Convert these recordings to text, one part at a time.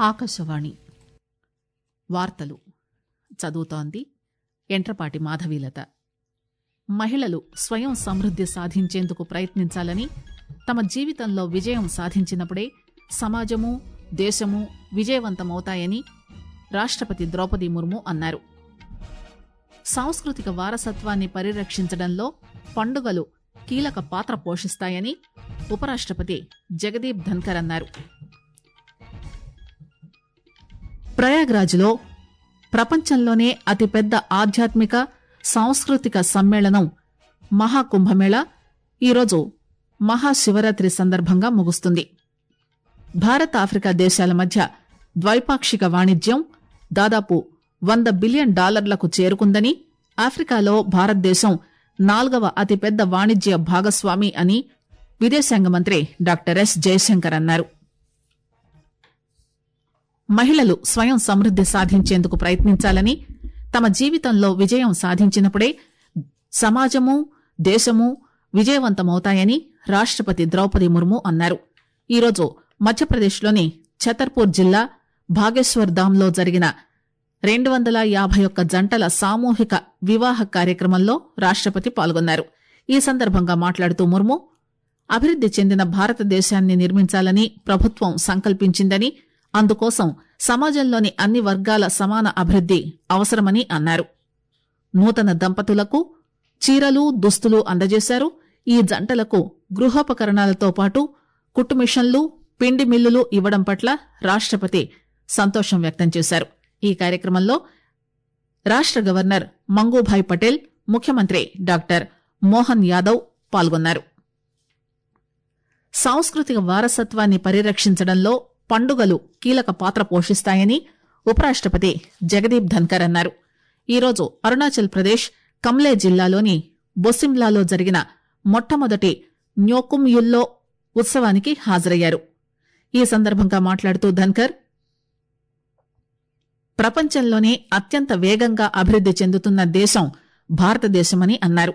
ఆకాశవాణి వార్తలు చదువుతోంది ఎంట్రపాటి మాధవీలత మహిళలు స్వయం సమృద్ది సాధించేందుకు ప్రయత్నించాలని తమ జీవితంలో విజయం సాధించినప్పుడే సమాజము దేశము విజయవంతమవుతాయని రాష్టపతి ద్రౌపది ముర్ము అన్నారు సాంస్కృతిక వారసత్వాన్ని పరిరక్షించడంలో పండుగలు కీలక పాత్ర పోషిస్తాయని ఉపరాష్టపతి జగదీప్ ధన్కర్ అన్నారు ప్రయాగ్రాజ్లో ప్రపంచంలోనే అతిపెద్ద ఆధ్యాత్మిక సాంస్కృతిక సమ్మేళనం మహాకుంభమేళా ఈరోజు మహాశివరాత్రి సందర్భంగా ముగుస్తుంది భారత్ ఆఫ్రికా దేశాల మధ్య ద్వైపాక్షిక వాణిజ్యం దాదాపు వంద బిలియన్ డాలర్లకు చేరుకుందని ఆఫ్రికాలో భారతదేశం నాల్గవ అతిపెద్ద వాణిజ్య భాగస్వామి అని విదేశాంగ మంత్రి డాక్టర్ ఎస్ జయశంకర్ అన్నారు మహిళలు స్వయం సమృద్ది సాధించేందుకు ప్రయత్నించాలని తమ జీవితంలో విజయం సాధించినప్పుడే సమాజము దేశము విజయవంతమవుతాయని రాష్టపతి ద్రౌపది ముర్ము అన్నారు ఈరోజు మధ్యప్రదేశ్లోని ఛతర్పూర్ జిల్లా భాగేశ్వర్ ధామ్లో జరిగిన రెండు వందల యాభై ఒక్క జంటల సామూహిక వివాహ కార్యక్రమంలో రాష్టపతి పాల్గొన్నారు ఈ సందర్భంగా మాట్లాడుతూ ముర్ము అభివృద్ది చెందిన భారతదేశాన్ని నిర్మించాలని ప్రభుత్వం సంకల్పించిందని అందుకోసం సమాజంలోని అన్ని వర్గాల సమాన అభివృద్ది అవసరమని అన్నారు నూతన దంపతులకు చీరలు దుస్తులు అందజేశారు ఈ జంటలకు గృహోపకరణాలతో పాటు కుట్టుమిషన్లు పిండి మిల్లులు ఇవ్వడం పట్ల రాష్టపతి సంతోషం వ్యక్తం చేశారు ఈ కార్యక్రమంలో రాష్ట గవర్నర్ మంగూభాయ్ పటేల్ ముఖ్యమంత్రి డాక్టర్ మోహన్ యాదవ్ పాల్గొన్నారు సాంస్కృతిక వారసత్వాన్ని పరిరక్షించడంలో పండుగలు కీలక పాత్ర పోషిస్తాయని ఉపరాష్టపతి జగదీప్ ధన్కర్ అన్నారు ఈరోజు అరుణాచల్ ప్రదేశ్ కమ్లే జిల్లాలోని బొసిమ్లాలో జరిగిన మొట్టమొదటి న్యోకుమ్యుల్లో ఉత్సవానికి హాజరయ్యారు ఈ సందర్భంగా మాట్లాడుతూ ధన్కర్ ప్రపంచంలోనే అత్యంత వేగంగా అభివృద్ది చెందుతున్న దేశం భారతదేశమని అన్నారు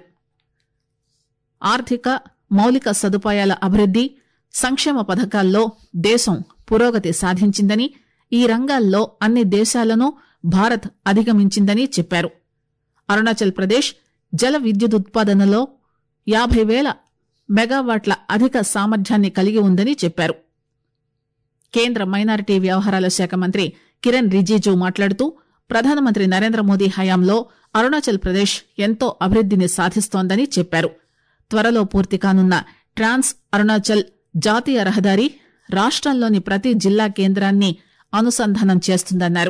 ఆర్థిక మౌలిక సదుపాయాల అభివృద్ది సంక్షేమ పథకాల్లో దేశం పురోగతి సాధించిందని ఈ రంగాల్లో అన్ని దేశాలను భారత్ అధిగమించిందని చెప్పారు అరుణాచల్ ప్రదేశ్ జల విద్యుదుత్పాదనలో యాభై వేల మెగావాట్ల అధిక సామర్థ్యాన్ని కలిగి ఉందని చెప్పారు కేంద్ర మైనారిటీ వ్యవహారాల శాఖ మంత్రి కిరణ్ రిజిజు మాట్లాడుతూ ప్రధానమంత్రి నరేంద్ర మోదీ హయాంలో అరుణాచల్ ప్రదేశ్ ఎంతో అభివృద్దిని సాధిస్తోందని చెప్పారు త్వరలో పూర్తి కానున్న ట్రాన్స్ అరుణాచల్ జాతీయ రహదారి రాష్టంలోని ప్రతి జిల్లా కేంద్రాన్ని అనుసంధానం చేస్తుందన్నారు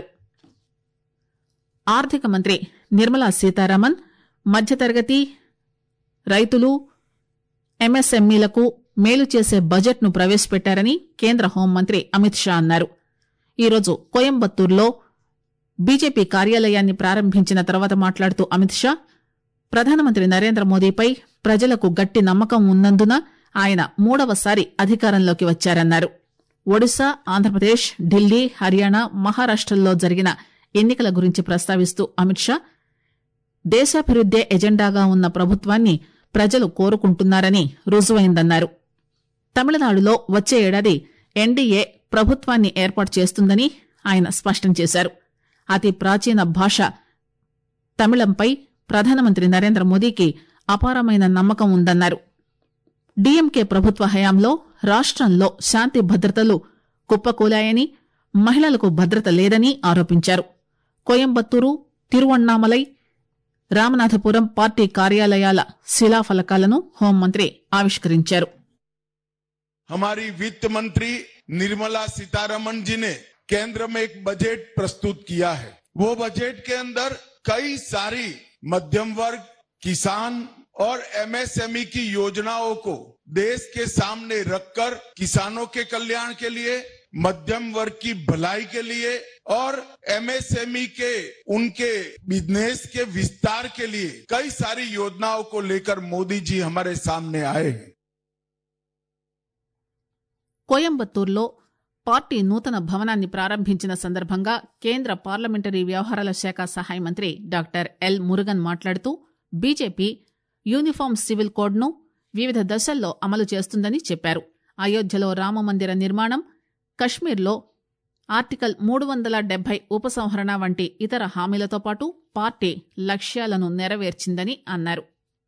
ఆర్థిక మంత్రి నిర్మలా సీతారామన్ మధ్యతరగతి రైతులు ఎంఎస్ఎంఈలకు మేలు చేసే బడ్జెట్ను ప్రవేశపెట్టారని కేంద్ర హోంమంత్రి అమిత్ షా అన్నారు ఈరోజు కోయంబత్తూరులో బీజేపీ కార్యాలయాన్ని ప్రారంభించిన తర్వాత మాట్లాడుతూ అమిత్ షా ప్రధానమంత్రి నరేంద్ర మోదీపై ప్రజలకు గట్టి నమ్మకం ఉన్నందున ఆయన మూడవసారి అధికారంలోకి వచ్చారన్నారు ఒడిశా ఆంధ్రప్రదేశ్ ఢిల్లీ హర్యానా మహారాష్టల్లో జరిగిన ఎన్నికల గురించి ప్రస్తావిస్తూ అమిత్ షా దేశాభివృద్దే ఎజెండాగా ఉన్న ప్రభుత్వాన్ని ప్రజలు కోరుకుంటున్నారని రుజువైందన్నారు తమిళనాడులో వచ్చే ఏడాది ఎన్డీఏ ప్రభుత్వాన్ని ఏర్పాటు చేస్తుందని ఆయన స్పష్టం చేశారు అతి ప్రాచీన భాష తమిళంపై ప్రధానమంత్రి నరేంద్ర మోదీకి అపారమైన నమ్మకం ఉందన్నారు డీఎంకే ప్రభుత్వ హయాంలో రాష్టంలో శాంతి భద్రతలు కుప్పకూలాయని మహిళలకు భద్రత లేదని ఆరోపించారు కోయంబత్తూరు తిరువణ్ణామలై రామనాథపురం పార్టీ కార్యాలయాల శిలాఫలకాలను హోంమంత్రి ఆవిష్కరించారు हमारी वित्त मंत्री निर्मला सीतारमन जी ने केंद्र में एक बजट प्रस्तुत किया है वो बजट के अंदर कई सारी मध्यम वर्ग किसान और एमएसएमई की योजनाओं को देश के सामने रखकर किसानों के कल्याण के लिए मध्यम वर्ग की भलाई के लिए और एमएसएमई के उनके बिजनेस के विस्तार के लिए कई सारी योजनाओं को लेकर मोदी जी हमारे सामने आए हैं కోయంబత్తూరులో పార్టీ నూతన భవనాన్ని ప్రారంభించిన సందర్భంగా కేంద్ర పార్లమెంటరీ వ్యవహారాల శాఖ సహాయ మంత్రి డాక్టర్ ఎల్ మురుగన్ మాట్లాడుతూ బీజేపీ యూనిఫామ్ సివిల్ కోడ్ను వివిధ దశల్లో అమలు చేస్తుందని చెప్పారు అయోధ్యలో రామమందిర నిర్మాణం కశ్మీర్లో ఆర్టికల్ మూడు వందల డెబ్బై ఉపసంహరణ వంటి ఇతర హామీలతో పాటు పార్టీ లక్ష్యాలను నెరవేర్చిందని అన్నారు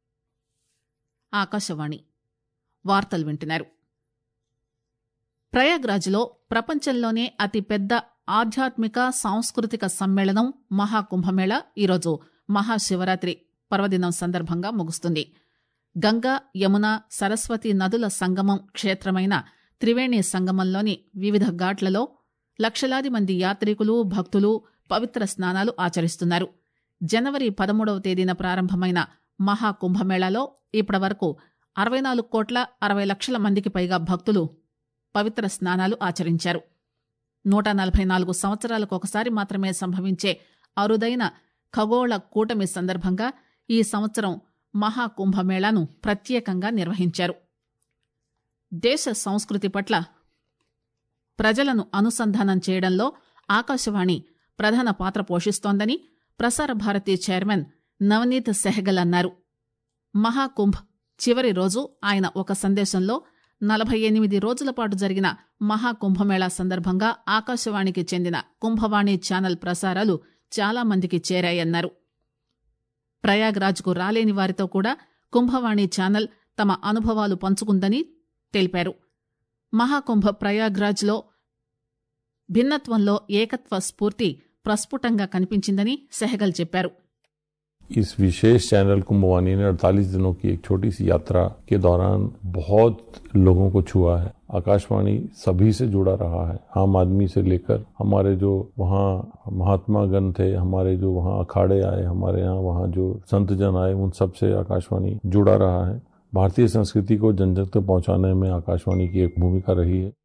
ఆకాశవాణి వార్తలు వింటున్నారు ప్రయాగ్రాజ్లో ప్రపంచంలోనే అతిపెద్ద ఆధ్యాత్మిక సాంస్కృతిక సమ్మేళనం మహాకుంభమేళ ఈరోజు మహాశివరాత్రి పర్వదినం సందర్భంగా ముగుస్తుంది గంగా యమున సరస్వతి నదుల సంగమం క్షేత్రమైన త్రివేణి సంగమంలోని వివిధ ఘాట్లలో లక్షలాది మంది యాత్రికులు భక్తులు పవిత్ర స్నానాలు ఆచరిస్తున్నారు జనవరి పదమూడవ తేదీన ప్రారంభమైన మహాకుంభమేళాలో ఇప్పటివరకు అరవై నాలుగు కోట్ల అరవై లక్షల మందికి పైగా భక్తులు పవిత్ర స్నానాలు ఆచరించారు నూట నలభై నాలుగు సంవత్సరాలకు ఒకసారి మాత్రమే సంభవించే అరుదైన ఖగోళ కూటమి సందర్భంగా ఈ సంవత్సరం మహాకుంభమేళాను ప్రత్యేకంగా నిర్వహించారు దేశ సంస్కృతి పట్ల ప్రజలను అనుసంధానం చేయడంలో ఆకాశవాణి ప్రధాన పాత్ర పోషిస్తోందని ప్రసార భారతి చైర్మన్ నవనీత్ సెహగల్ అన్నారు మహాకుంభ్ చివరి రోజు ఆయన ఒక సందేశంలో నలభై ఎనిమిది రోజుల పాటు జరిగిన మహాకుంభమేళా సందర్భంగా ఆకాశవాణికి చెందిన కుంభవాణి ఛానల్ ప్రసారాలు చాలా మందికి చేరాయన్నారు ప్రయాగ్రాజ్కు రాలేని వారితో కూడా కుంభవాణి ఛానల్ తమ అనుభవాలు పంచుకుందని తెలిపారు మహాకుంభ ప్రయాగ్రాజ్లో భిన్నత్వంలో ఏకత్వ స్ఫూర్తి ప్రస్ఫుటంగా కనిపించిందని సెహగల్ చెప్పారు इस विशेष चैनल कुंभवानी ने 48 दिनों की एक छोटी सी यात्रा के दौरान बहुत लोगों को छुआ है आकाशवाणी सभी से जुड़ा रहा है आम आदमी से लेकर हमारे जो वहाँ महात्मा गण थे हमारे जो वहाँ अखाड़े आए हमारे यहाँ वहाँ जो संत जन आए उन सब से आकाशवाणी जुड़ा रहा है भारतीय संस्कृति को जन जन तक पहुंचाने में आकाशवाणी की एक भूमिका रही है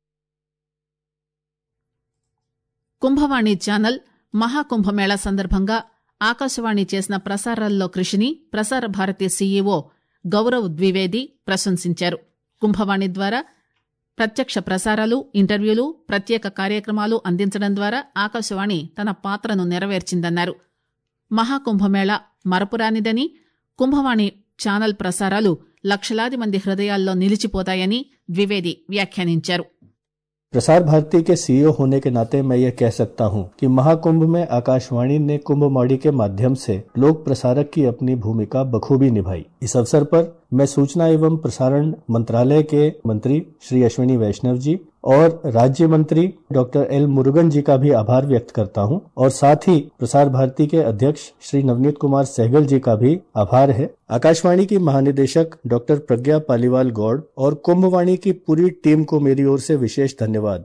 కుంభవాణి ఛానల్ మహాకుంభమేళా సందర్భంగా ఆకాశవాణి చేసిన ప్రసారాల్లో కృషిని ప్రసార భారతి సీఈఓ గౌరవ్ ద్వివేది ప్రశంసించారు కుంభవాణి ద్వారా ప్రత్యక్ష ప్రసారాలు ఇంటర్వ్యూలు ప్రత్యేక కార్యక్రమాలు అందించడం ద్వారా ఆకాశవాణి తన పాత్రను నెరవేర్చిందన్నారు మహాకుంభమేళా మరపురానిదని కుంభవాణి ఛానల్ ప్రసారాలు లక్షలాది మంది హృదయాల్లో నిలిచిపోతాయని ద్వివేది వ్యాఖ్యానించారు प्रसार भारती के सीईओ होने के नाते मैं यह कह सकता हूं कि महाकुंभ में आकाशवाणी ने कुंभ मॉडी के माध्यम से लोक प्रसारक की अपनी भूमिका बखूबी निभाई इस अवसर पर मैं सूचना एवं प्रसारण मंत्रालय के मंत्री श्री अश्विनी वैष्णव जी और राज्य मंत्री डॉक्टर एल मुरुगन जी का भी आभार व्यक्त करता हूं और साथ ही प्रसार भारती के अध्यक्ष श्री नवनीत कुमार सहगल जी का भी आभार है आकाशवाणी की महानिदेशक डॉक्टर प्रज्ञा पालीवाल गौड़ और कुंभवाणी की पूरी टीम को मेरी ओर से विशेष धन्यवाद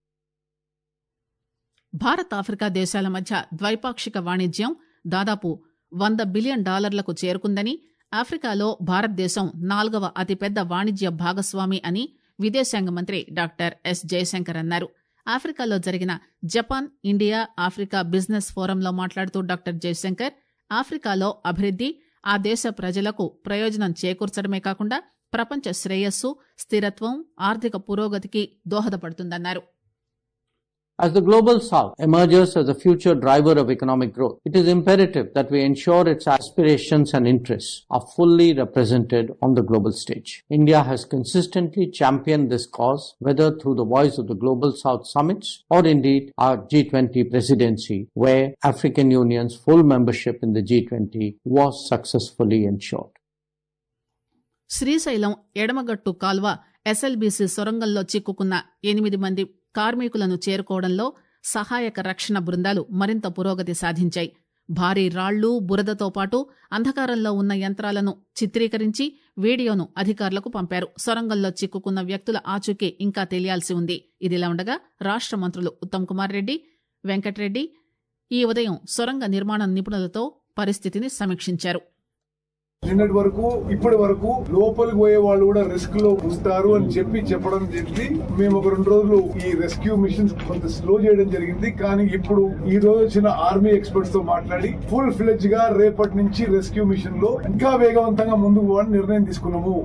భారత్ ఆఫ్రికా దేశాల మధ్య ద్వైపాక్షిక వాణిజ్యం దాదాపు వంద బిలియన్ డాలర్లకు చేరుకుందని ఆఫ్రికాలో భారతదేశం నాలుగవ అతిపెద్ద వాణిజ్య భాగస్వామి అని విదేశాంగ మంత్రి డాక్టర్ ఎస్ జయశంకర్ అన్నారు ఆఫ్రికాలో జరిగిన జపాన్ ఇండియా ఆఫ్రికా బిజినెస్ ఫోరంలో మాట్లాడుతూ డాక్టర్ జయశంకర్ ఆఫ్రికాలో అభివృద్ది ఆ దేశ ప్రజలకు ప్రయోజనం చేకూర్చడమే కాకుండా ప్రపంచ శ్రేయస్సు స్థిరత్వం ఆర్థిక పురోగతికి దోహదపడుతుందన్నారు As the global south emerges as a future driver of economic growth, it is imperative that we ensure its aspirations and interests are fully represented on the global stage. India has consistently championed this cause, whether through the voice of the Global South summits or indeed our G20 presidency, where African Union's full membership in the G20 was successfully ensured. Srisailam ఎడమగట్టు కాల్వ SLBC సొరంగంలో చిక్కుకున్న ఎనిమిది మంది కార్మికులను చేరుకోవడంలో సహాయక రక్షణ బృందాలు మరింత పురోగతి సాధించాయి భారీ రాళ్లు బురదతో పాటు అంధకారంలో ఉన్న యంత్రాలను చిత్రీకరించి వీడియోను అధికారులకు పంపారు సొరంగంలో చిక్కుకున్న వ్యక్తుల ఆచూకీ ఇంకా తెలియాల్సి ఉంది ఇదిలా ఉండగా రాష్ట మంత్రులు ఉత్తమ్ కుమార్ రెడ్డి వెంకటరెడ్డి ఈ ఉదయం సొరంగ నిర్మాణ నిపుణులతో పరిస్థితిని సమీక్షించారు నిన్నటి వరకు ఇప్పటి వరకు లోపలికి పోయే వాళ్ళు కూడా రిస్క్ లో ఉంటారు అని చెప్పి చెప్పడం జరిగింది మేము ఒక రెండు రోజులు ఈ రెస్క్యూ మిషన్స్ కొంత స్లో చేయడం జరిగింది కానీ ఇప్పుడు ఈ రోజు వచ్చిన ఆర్మీ ఎక్స్పర్ట్స్ తో మాట్లాడి ఫుల్ ఫ్లెడ్జ్ గా రేపటి నుంచి రెస్క్యూ మిషన్ లో ఇంకా వేగవంతంగా ముందుకు పోవాలని నిర్ణయం తీసుకున్నాము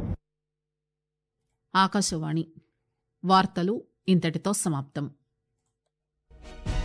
ఆకాశవాణి వార్తలు ఇంతటితో సమాప్తం